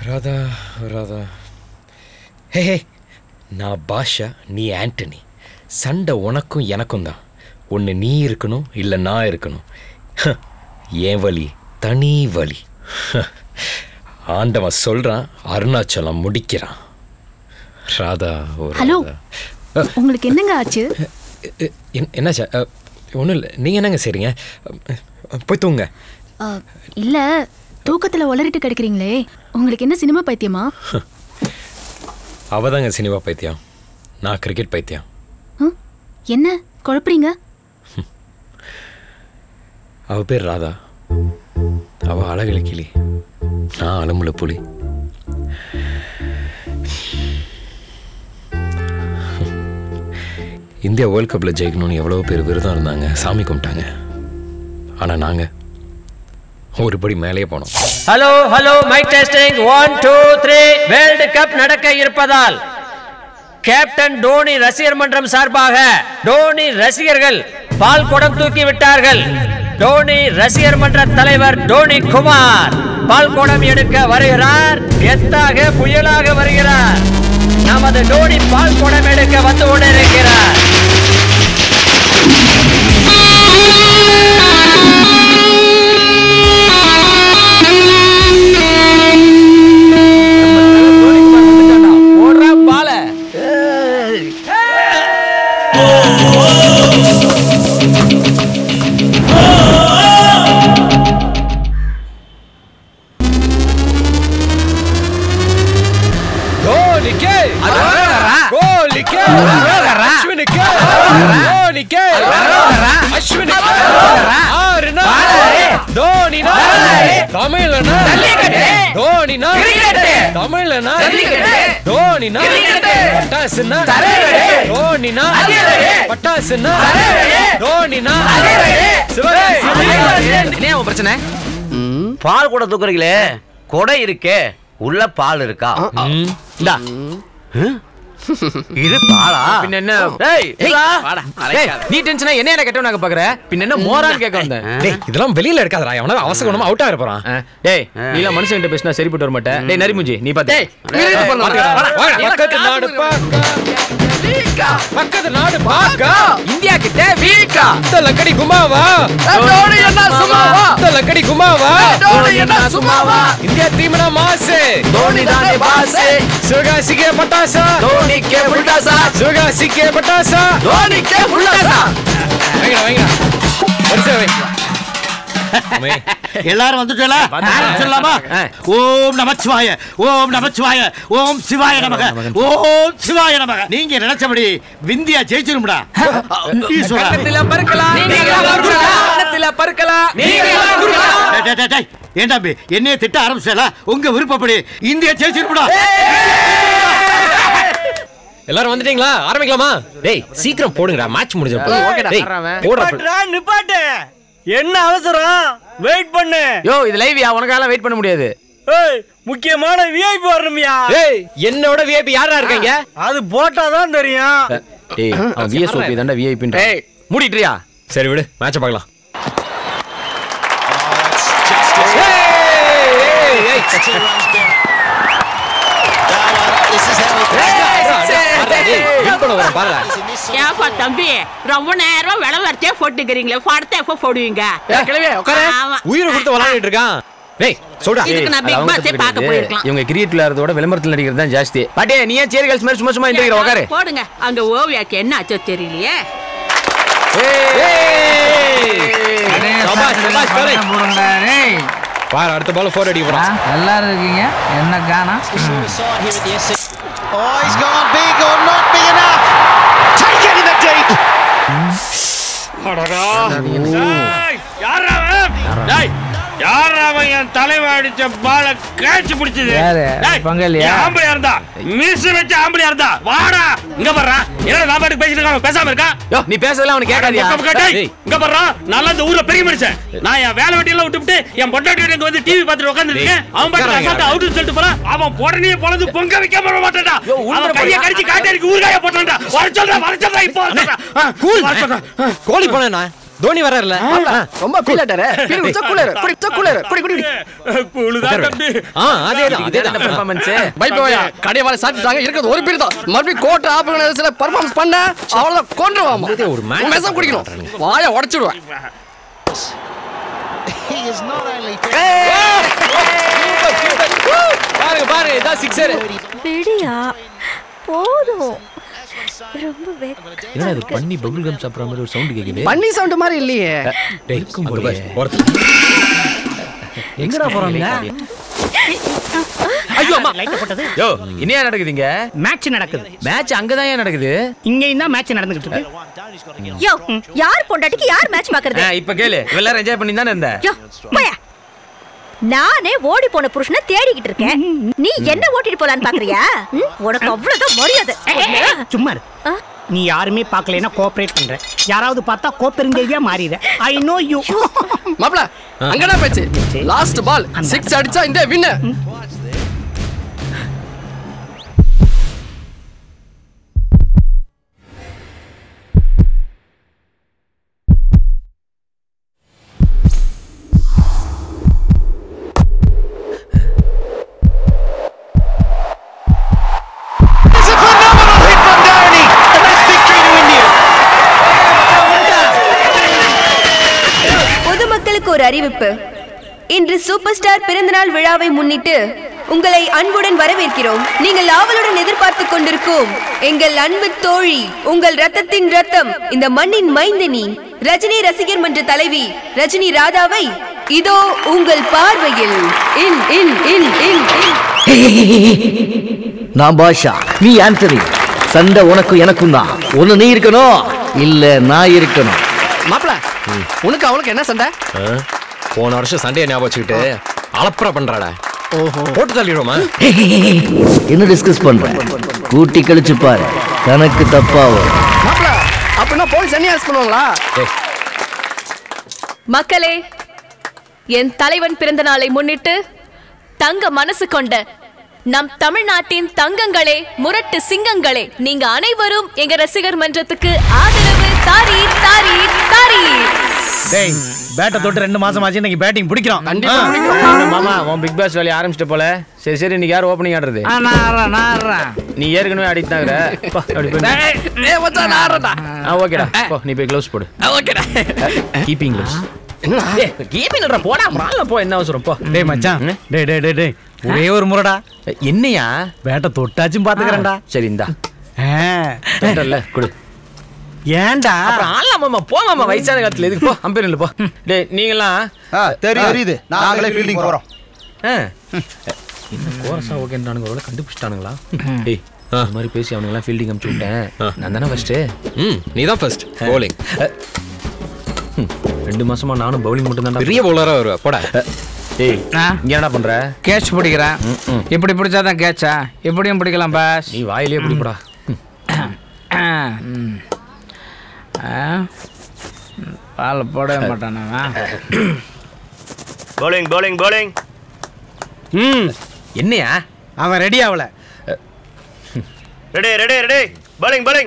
ராதா ராதா ஹே ஹே நான் பாஷா நீ ஆண்டனி சண்டை உனக்கும் எனக்கும் தான் ஒன்று நீ இருக்கணும் இல்லை நான் இருக்கணும் ஹ, என் வழி தனி வழி ஹ, ஆண்டவன் சொல்கிறான் அருணாச்சலம் முடிக்கிறான் ராதா ஓ ஹலோ ராதா. உங்களுக்கு என்னங்க ஆச்சு எ- என்- என்னாச்சா ஒன்றும் இல்லை நீங்கள் என்னங்க செய்றீங்க அ, போய் தூங்க அ, இல்ல தூக்கத்துல உளறிட்டு கிடைக்கிறீங்களே உங்களுக்கு என்ன சினிமா பைத்தியமா அவதாங்க சினிமா பைத்தியம் நான் கிரிக்கெட் பைத்தியம் ஹம்? என்ன குழப்புறீங்க அவ பேர் ராதா அவ அழகில கிளி நான் அலமுல புலி இந்தியா வேர்ல்ட் கப்பில் ஜெயிக்கணும்னு எவ்வளோ பேர் விரதம் இருந்தாங்க சாமி கும்பிட்டாங்க ஆனால் நாங்கள் ஒரு படி மேலேயே போனோம் hello hello mic testing one two three world cup நடக்க இருப்பதால் கேப்டன் டோனி ரசிகர் மன்றம் சார்பாக டோனி ரசிகர்கள் பால் குடம் தூக்கி விட்டார்கள் டோனி ரசிகர் மன்ற தலைவர் டோனி குமார் பால் குடம் எடுக்க வருகிறார் எத்தாக புயலாக வருகிறார் நமது டோனி பால் குடம் எடுக்க வந்து கொண்டிருக்கிறார் போடுறா பால கோலிக்கே கோலிக்கே அஸ்வினுக்கே கோலிக்கே அஸ்வினுக்கே ஆறுனா தோனினா தமிழனா தோனினா தமிழனா தோனினா பட்டாசுனா தோனினா பட்டாசுனா தோனினா சிவகாசி என்ன உன் பிரச்சனை பால் கூட தூக்குறீங்களே கொடை இருக்கே உள்ள பால் இருக்கா இந்தா ஹம்? இது பாலா பின்ன என்ன டேய், இதா? டேய், நீ டென்ஷனா என்ன என்ன கெட்டவனாக்க பாக்குற பின்ன என்ன மோரான்னு கேட்க வந்தேன் டேய் இதெல்லாம் வெளியில இருக்காதடா எவனா அவசரமா அவுட் ஆக போறான் ஆ, டேய் நீ எல்லாம் மனுஷன் கிட்ட பேசினா சரிப்பட்டு வர மாட்டேன் டேய் நரிமுஞ்சி நீ பாத்து டேய், இரு, போலாம், வாடா, வாடா. பக்கத்து நாடு பாக்கா பக்கத்து நாடு பாக்கா இந்தியா கிட்ட வீக்கா இந்த லக்கடி குமாவா டோனி என்ன சும்மாவா? இந்த லக்கடி குமாவா டோனி என்ன சும்மாவா? இந்தியா தீமனா மாசு டோனி தானே பாசு சிவகாசிக்கே பட்டாசா டோனிக்கே புல்டாசா சிவகாசிக்கே பட்டாசா டோனிக்கே புல்டாசா வைங்கடா வைங்கடா வரிசை வை அம்மே, எல்லாரும் வந்துட்டல சொல்லலாமா ஆ. ஓம் நமச்சிவாய ஓம் நமச்சிவாய ஓம் சிவாய நமக ஓம் சிவாய நமக நீங்க நினைச்சபடி விந்தியா ஜெயிச்சிரும்டா ஈஸ்வரா. கண்ணத்துல பறக்கலாம் கண்ணத்துல பறக்கலாம் டேய், டேய், டேய், டேய். ஏன் தம்பி என்னைய திட்ட ஆரம்பிச்சல உங்க விருப்பப்படி இந்தியா ஜெயிச்சிரும்டா எல்லாரும் வந்துட்டீங்களா ஆரம்பிக்கலாமா டேய் சீக்கிரம் போடுங்கடா மேட்ச் முடிஞ்சிடும் டேய் போடுறா நிப்பாட்டு என்ன அவசரம் வெயிட் பண்ணு யோ இது லைவ்யா உனக்கால வெயிட் பண்ண முடியாது ஏய் முக்கியமான விஐபி வரணும்யா டேய் என்னோட விஐபி யாரா இருக்கீங்க அது போட்டாதான் தெரியும் டேய் அவன் விஎஸ்ஓபி தான்டா விஐபின்ற டேய். மூடிட்டுறியா சரி விடு மேட்சை பார்க்கலாம் ஏப்பா தம்பி ரொம்ப நேரம் விளவரத்தே போட்டுக்கிறீங்களே படத்தை எப்போ போடுவீங்க கிளவே உட்காரு ஆமா. உயிரை கொடுத்து விளையாடிட்டு இருக்கான் டேய் சொல்டா இதுக்கு நான் அது பிக் அவங்க பாஸே தப்பு பார்க்க கிடையாது. போயிருக்கலாம் இவங்க கிரியேட்ல இருந்ததோட விளம்பரத்தில் நடிக்கிறது தான் ஜாஸ்தி பாட்டே நீ ஏன் சேரி கேர்ள்ஸ் மாதிரி சும்மா சும்மா எந்திரிக்கிற உட்காரு போடுங்க அங்க ஓவியாக்கு என்ன ஆச்சோ தெரியலையே சபாஷ், சபாஷ், பாரு. பாரு அடுத்த பால் ஃபோர் அடிக்க போறான் எல்லாரும் இருக்கீங்க என்ன காணா யாரா அவன் என் தலைவன் அடிச்ச பால கேட்ச் பிடிச்சது யாரு? டேய், பங்காளியா? என் ஆம்பளையா இருந்தா மிஸ் வச்ச ஆம்பளையா இருந்தா வாடா இங்க பாரு என்ன நான் பாட்டுக்கு பேசிட்டு இருக்கான் பேசாம இருக்கான் யோ நீ பேசலாம் அவனுக்கு கேட்காதியா பக்கம் கேட்டாய். டேய். இங்க பாரு நல்லா இந்த ஊர்ல பெரிய மனுஷன் நான் என் வேலை வெட்டியெல்லாம் விட்டுவிட்டு என் பொண்டாட்டி வீட்டுக்கு வந்து டிவி பார்த்துட்டு உட்காந்துருக்கேன் அவன் பாட்டு உட்காராங்க. அசால்ட்டா அவுட்னு சொல்லிட்டு போறான் அவன் உடனே பொழுது பொங்க வைக்காம விட மாட்டான்டா யோ, உள்ள அவன் கையை போடா. கடிச்சு காட்டேரிக்கு ஊறுகாய போட்டான்டா வர சொல்றா வர சொல்றா இப்போ வர சொல்றா. ஆ, கூல் வர சொல்றா. கோழி போனா தோனி வராருல ரொம்ப ஃபீல் ஆட்டாரு குடி குடிச்சா கூலர் குடி குடிச்சா கூலர் குடி குடி குடி கூழுதான் தம்பி ஆ அதேதான் இதேதான் அதேதான் பெர்ஃபார்மன்ஸ் பைப்போயா கடையை வேலை சாப்பிட்டாங்க இருக்கிறது ஒரு பீர் தான் மறுபடியும் கோட்டை ஆப்பு சில பர்ஃபார்மன்ஸ் பண்ண அவ்வளோதான் கொண்டுருவாமா இதே ஒரு match மெசம் குடிக்கணும் வாயை உடச்சிடுவேன் பாருங்க பாருங்க இதான் சிக்ஸர் விடியா போதும் ரொம்ப வெக்க என்னடா இது பண்ணி பபிள் கம் சாப்பிடுற மாதிரி ஒரு சவுண்ட் கேக்குது பண்ணி சவுண்ட் மாதிரி இல்லையே டேய் அங்க பாரு ஒருத்தன் எங்கடா போறாங்க ஐயோ அம்மா லைட் போட்டது யோ இனியா நடக்குதுங்க மேட்ச் நடக்குது மேட்ச் அங்கதான் ஏன் நடக்குது இங்கேயும் தான் மேட்ச் நடந்துகிட்டு இருக்கு யோ யார் பொண்டாட்டிக்கு யார் மேட்ச் பாக்குறது ஆ, இப்ப கேளு எல்லாரும் என்ஜாய் பண்ணி தானே இருந்த யோ போயா நானே ஓடி போன புருஷனை தேடிக்கிட்டு இருக்கேன் நீ என்ன ஓட்டிட்டு போலான்னு பாக்குறியா ம், உனக்கு அவ்வளவுதான் மரியாதை சும்மா இரு. ஆ? நீ யாருமே பார்க்கலைன்னா கோஆபரேட் பண்ற யாராவது பார்த்தா கோப்பெருந்தேவியா மாறிட ஐ நோ யூ மாப்ள அங்கடா பேச்சு லாஸ்ட் பால் சிக்ஸ் அடிச்சா இந்த வின்னு பொதுமக்களுக்கு ஒரு அறிவிப்பு இன்று சூப்பர் ஸ்டார் பிறந்தநாள் விழாவை முன்னிட்டு உங்களை அன்புடன் வரவேற்கிறோம் நீங்கள் ஆவலுடன் எதிர்பார்த்து கொண்டிருக்கும் எங்கள் அன்பு தோழி உங்கள் ரத்தத்தின் ரத்தம் இந்த மண்ணின் மைந்தினி ரஜினி ரசிகர் மன்ற தலைவி ரஜினி ராதாவை இதோ உங்கள் பார்வையில் இன் இன் இன் இன் இன் நான் பாஷா நீ ஆண்டனி சண்டை உனக்கும் எனக்கும் தான் ஒண்ணு நீ இருக்கணும் இல்ல நான் இருக்கணும் மாப்ள உனக்கு அவளுக்கு என்ன சண்டை போன வருஷம் சண்டையை ஞாபகம் வச்சுக்கிட்டு அலப்பற பண்றாடா போட்டு தள்ளிடுவோமா என்ன டிஸ்கஸ் பண்ற கூட்டி கழிச்சு பாரு கணக்கு தப்பாவும் மாப்ள அப்படின்னா போலீஸ் என்ன அரெஸ்ட் பண்ணுவாங்களா மக்களே என் தலைவன் பிறந்த நாளை முன்னிட்டு தங்க மனசு கொண்ட நம் தமிழ்நாட்டின் தங்கங்களே முரட்டு சிங்கங்களே நீங்க அனைவரும் எங்க ரசிகர் மன்றத்துக்கு ஆதரவு தாரீர் தாரீர் தாரீர் டேய் பேட்டை தொட்டு ரெண்டு மாசம் ஆச்சு இன்னைக்கு பேட்டிங் பிடிக்கிறோம் கண்டிப்பா ஆ. பிடிக்கும். மாமா உன் பிக் பாஸ் வேலையை ஆரம்பிச்சிட்ட போல சரி சரி இன்னைக்கு யார் ஓப்பனிங் ஆடுறது ஆ, நான் ஆடுறேன், நான் ஆடுறேன். நீ ஏற்கனவே அடித்தாங்கிற அப்படி போய் ஏய், ஏய் மச்சான் நான் ஆடுறேன்டா ஆ ஓகேடா போ நீ போய் க்ளோஸ் போடு ஓகேடா கீப்பிங் க்ளோஸ் என்னடா கீப்பிங் போடா மால போ என்ன அவசரம் போ டேய் மச்சான் டேய் டேய் டேய் டேய் ஒரே ஒரு முறைடா என்னையா பேட்டை தொட்டாச்சும் பாத்துக்கிறேன்டா சரி இந்தா ஆ. தொட்டல்ல கொடு ஏன்டா அப்புறம் ஆளா மாமா போ மாமா வயசான காலத்துல எதுக்கு போ அம்பேர் இல்ல போ டேய் நீங்களாம் தெரியுது தெரியுது நாங்களே ஃபீல்டிங் போறோம் ஆ. என்ன கோரஸா ஓகேன்றானுங்க ஒருவேளை கண்டுபிடிச்சிட்டானுங்களா டேய் இந்த மாதிரி பேசி அவனுங்களாம் ஃபீல்டிங் அமுச்சு விட்டேன் நான் தானே ஃபர்ஸ்ட் ம் நீ தான் ஃபர்ஸ்ட் bowling ரெண்டு மாசமா நானும் பவுலிங் மட்டும் தான் பெரிய bowler-ஆ வருவ போடா டேய் இங்க என்ன பண்ற கேட்ச் பிடிக்கிறேன் இப்படி பிடிச்சாதான் கேட்சா இப்படியும் பிடிக்கலாம் பாஸ் நீ வாயிலே பிடிப்படா பால் போடவே மாட்டானா bowling bowling bowling ம் என்னையா அவன் ரெடி ஆகல ready ready ready bowling bowling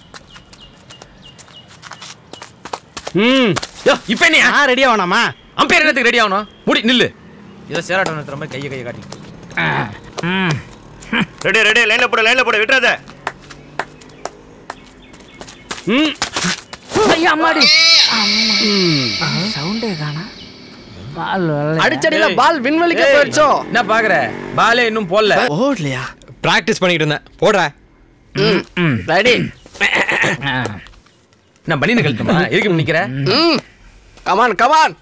ம் யோ இப்போ என்னையா நான் ரெடி ஆகணாமா அம்பேர் என்னத்துக்கு ரெடி ஆகணும் முடி நில்லு ஏதோ சேராட்டம் நடத்துற மாதிரி கையை கையை காட்டி ம் ரெடி ரெடி லைன்ல போடு லைன்ல போடு விட்டுறாத ம் ஐயா அம்மாடி சவுண்டே காணா பால் அடிச்சடியில பால் விண்வெளிக்கு ஏய், போயிடுச்சோ என்ன பாக்குற பாலே இன்னும் போடல ஓடலையா ப்ராக்டிஸ் பண்ணிட்டு இருந்தேன் போடுற ம் ரெடி நான் பண்ணி கழட்டுமா எதுக்கு இப்படி நிக்கிற ம் கமான் கமான்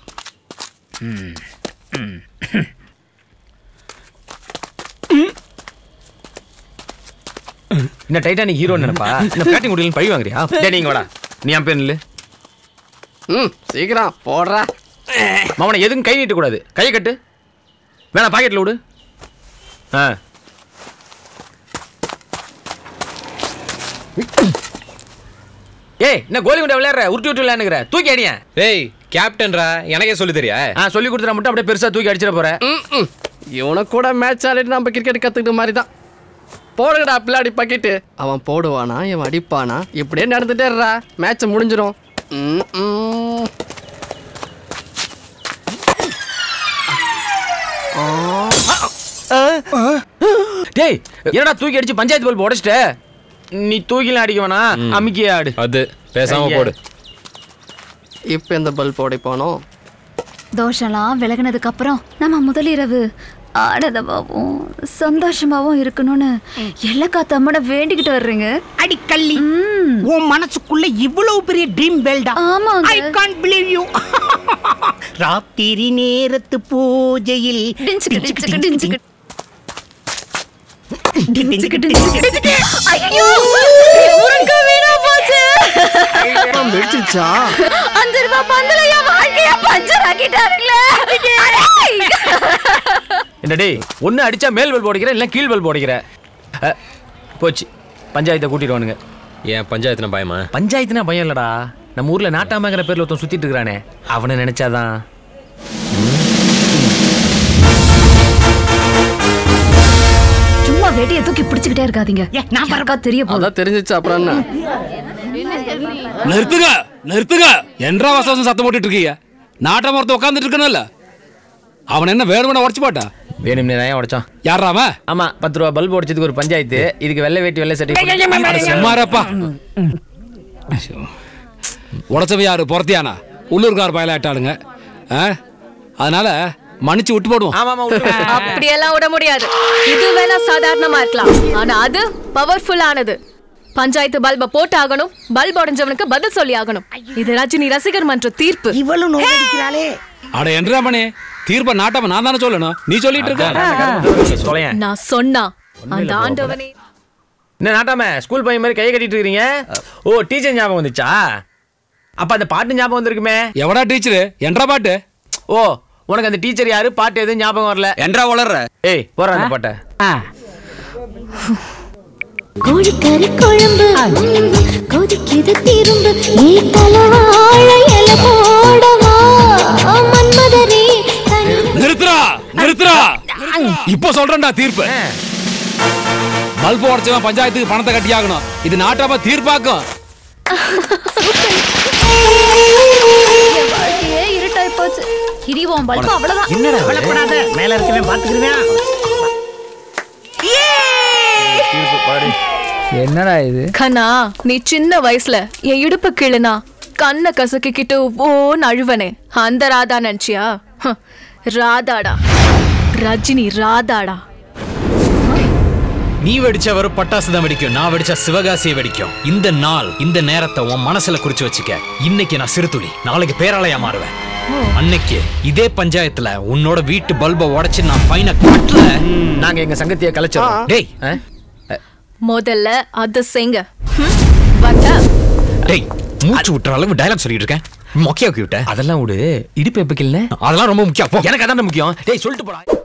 என்ன டைட்டானிக் ஹீரோ நினைப்பா இந்த பேட்டிங் முடியல பழி வாங்குறியா டேய் நீங்க வாடா நீ அம்பேர் நில்லு ம் சீக்கிரம் போடுறா மாமனை எதுவும் கை நீட்ட கூடாது கையை கட்டு வேணா பாக்கெட்ல விடு ஆ ஏய் என்ன கோலி குண்டா விளையாடுற உருட்டி உருட்டி விளையாடுங்கிற தூக்கி அடியா ஏய் கேப்டன்ரா எனக்கே சொல்லி தெரியா ஆ சொல்லி கொடுத்துட்டா மட்டும் அப்படியே பெருசா தூக்கி அடிச்சிட போற ம் ம் இவனை கூட மேட்ச் ஆடிட்டு நம்ம கிரிக்கெட் கத்துக்கிட்ட மாதிரி தான் போடுங்கடா பிள்ளாடி பக்கெட்டு அவன் போடுவானா இவன் அடிப்பானா இப்படியே நடந்துட்டே இருடா மேட்ச் முடிஞ்சிடும் ம் ம் டேய் என்னடா தூக்கி அடிச்சு பஞ்சாயத்து பல்ப் உடைச்சிட்ட நீ தூக்கிலாம் அடிக்க வேணாம் அமுக்கியே ஆடு அது பேசாம போடு இப்போ இந்த பல்ப் உடைப்பானோ தோஷம்லாம் விலகினதுக்கு அப்புறம் நம்ம முதலிரவு ஆனந்தமாவும் சந்தோஷமாவும் இருக்கணும்னு எல்லா தம்மட வேண்டிக்கிட்டு வர்றீங்க அடி கள்ளி உன் மனசுக்குள்ள இவ்வளவு பெரிய ட்ரீம் வேல்டா ஆமாங்க. ஐ காண்ட் பிலீவ் யூ ராத்திரி நேரத்து பூஜையில் டிஞ்சுக்கு, டிஞ்சுக்கு, டிஞ்சுக்கு. டிஞ்சுக்கு, டிஞ்சுக்கு, டிஞ்சுக்கு. ஐயோ முருங்கை வீணா போச்சு வெடிச்சிருச்சா அஞ்சு ரூபாய் பந்தல என் வாழ்க்கைய பஞ்சர் ஆக்கிட்டாருங்களே அடேய்! என்ன டேய் ஒன்று அடிச்சா மேல் பல்ப் உடைக்கிற இல்லை கீழ் பல்ப் உடைக்கிற அ, போச்சு பஞ்சாயத்தை கூட்டிடுவானுங்க ஏன் பஞ்சாயத்துனா பயமா பஞ்சாயத்துனா பயம் இல்லடா நம்ம ஊர்ல நாட்டாமங்கிற பேர்ல ஒருத்தன் சுத்திட்டு இருக்கிறானே அவனை நினைச்சாதான் சும்மா வேட்டியை தூக்கி பிடிச்சுக்கிட்டே இருக்காதீங்க நான் யாருக்கா தெரிய போகுது அதான் தெரிஞ்சிச்சு அப்புறம் என்ன நிறுத்துங்க நிறுத்துங்க என்றா வசவசம் சத்தம் போட்டுட்டு இருக்கீங்க நாட்டம் ஒருத்த உட்காந்துட்டு இருக்கணும்ல அவன் என்ன வேணுமென உடச்சு போட்டா வேணும்னே தான் உடைச்சான் யாரா அவன் ஆமா பத்து ரூபா பல்ப் உடைச்சதுக்கு ஒரு பஞ்சாயத்து இதுக்கு வெள்ளை வேட்டி வெள்ளை சட்டை சும்மாரப்பா உடச்சவ யாரு பொறத்தியானா உள்ளூர்கார் பயலாட்டாளுங்க ஆ? அதனால மன்னிச்சு விட்டு போடுவோம் ஆமாமா அப்படியெல்லாம் விட முடியாது இது வேணா சாதாரணமா இருக்கலாம் ஆனா அது பவர்ஃபுல் ஆனது பஞ்சாயத்து பல்ப போட்டு ஆகணும் பல்ப் உடைஞ்சவனுக்கு பதில் சொல்லி ஆகணும் இது ரஜினி ரசிகர் மன்ற தீர்ப்பு இவளும் நோடிக்கிறாளே அட என்றா மணி தீர்ப்ப நாட்டாம நான் தானே சொல்லணும் நீ சொல்லிட்டு இருக்க நான் சொன்னா அந்த ஆண்டவனே என்ன நாட்டாம ஸ்கூல் பையன் மாதிரி கையை கட்டிட்டு இருக்கீங்க ஓ டீச்சர் ஞாபகம் வந்துச்சா அப்ப அந்த பாட்டு ஞாபகம் வந்திருக்குமே எவடா டீச்சரு என்றா பாட்டு ஓ உனக்கு அந்த டீச்சர் யாரு பாட்டு எதுவும் ஞாபகம் வரல என்றா வளர்ற ஏய் போற அந்த பாட்டை கோழிக்கறி குழம்பு கொதிக்குது திரும்பு நீ தலவாழ இல போடவா மன்மதரே நிறுத்துறா நிறுத்துறா இப்போ சொல்றேன்டா தீர்ப்பு பல்பு உடச்சவன் பஞ்சாயத்துக்கு பணத்தை கட்டி ஆகணும் இது நாட்டாம தீர்ப்பாக்கும் வாழ்க்கையே இருட்டாய் போச்சு கிரிவோம் பல்பு அவ்வளவுதான் என்னடா கவலைப்படாத மேல இருக்கிறவன் பாத்துக்கிறேன் என்னடா இது கண்ணா நீ சின்ன வயசுல என் இடுப்பு கிள்ளுனா கண்ணை கசக்கிக்கிட்டு ஓன்னு அழுவனே அந்த ராதா நினைச்சியா ஹம், ராதாடா ரஜினி ராதாடா நீ வெடிச்ச வெறும் பட்டாசு தான் வெடிக்கும் நான் வெடிச்ச சிவகாசியை வெடிக்கும் இந்த நாள் இந்த நேரத்தை உன் மனசுல குறிச்சு வச்சுக்க இன்னைக்கு நான் சிறுதுளி நாளைக்கு பேராலயா மாறுவேன் அன்னைக்கு இதே பஞ்சாயத்துல உன்னோட வீட்டு பல்பை உடைச்சு நான் ஃபைனை கட்டல நாங்க எங்க சங்கத்திய கலைச்சோம் டேய் முதல்ல அது செய்ங்க ஹம், வந்தா டேய் மூச்சு விட்டுற அளவு டயலாக் சொல்லிட்டு இருக்கேன் மொக்கையாக்கி விட்ட அதெல்லாம் விடு இடுப்பு எப்ப அதெல்லாம் ரொம்ப முக்கியம் போ எனக்கு அதான் முக்கியம் டேய் சொல்லிட்டு போடா